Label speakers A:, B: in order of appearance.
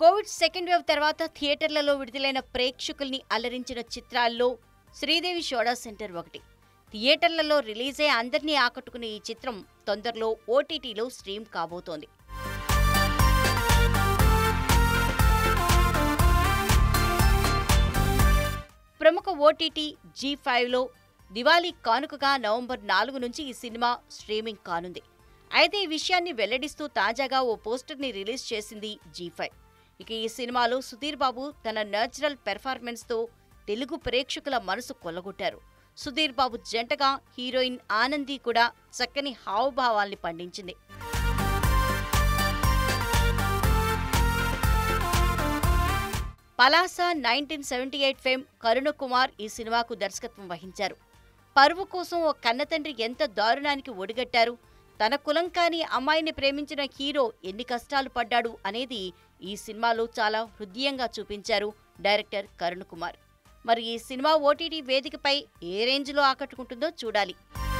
A: Covid second wave తర్వాత థియేటర్లలో విడుదలైన ప్రేక్షకుల్ని అలరించిన చిత్రాల్లో శ్రీదేవి షోడా సెంటర్ ఒకటి థియేటర్లలో రిలీజ్ అయ్యి అందరినీ ఆకట్టుకునే ఈ చిత్రం తొందరలో ఓటీటీలో స్ట్రీమ్ కాబోతోంది ప్రముఖ ఓటీటీ జీ ఫైవ్లో దివాళీ కానుకగా నవంబర్ నాలుగు నుంచి ఈ సినిమా స్ట్రీమింగ్ కానుంది అయితే ఈ విషయాన్ని వెల్లడిస్తూ తాజాగా ఓ పోస్టర్ని రిలీజ్ చేసింది జీ ఫైవ్ ఇక ఈ సినిమాలో సుధీర్ బాబు తన నేచురల్ పెర్ఫార్మెన్స్తో తెలుగు ప్రేక్షకుల మనసు కొల్లగొట్టారు సుధీర్ బాబు జంటగా హీరోయిన్ ఆనంది కూడా చక్కని హావభావాల్ని పండించింది Palasa nineteen seventy eight fame Karuna Kumar ఈ సినిమాకు దర్శకత్వం వహించారు పరువు కోసం ఓ కన్నతండ్రి ఎంత దారుణానికి ఒడిగట్టారు తన కులం కాని అమ్మాయిని ప్రేమించిన హీరో ఎన్ని కష్టాలు పడ్డాడు అనేది ఈ సినిమాలో చాలా హృదయంగా చూపించారు డైరెక్టర్ కరుణ్ కుమార్ మరి ఈ సినిమా ఓటీటీ వేదికపై ఏ రేంజ్లో ఆకట్టుకుంటుందో చూడాలి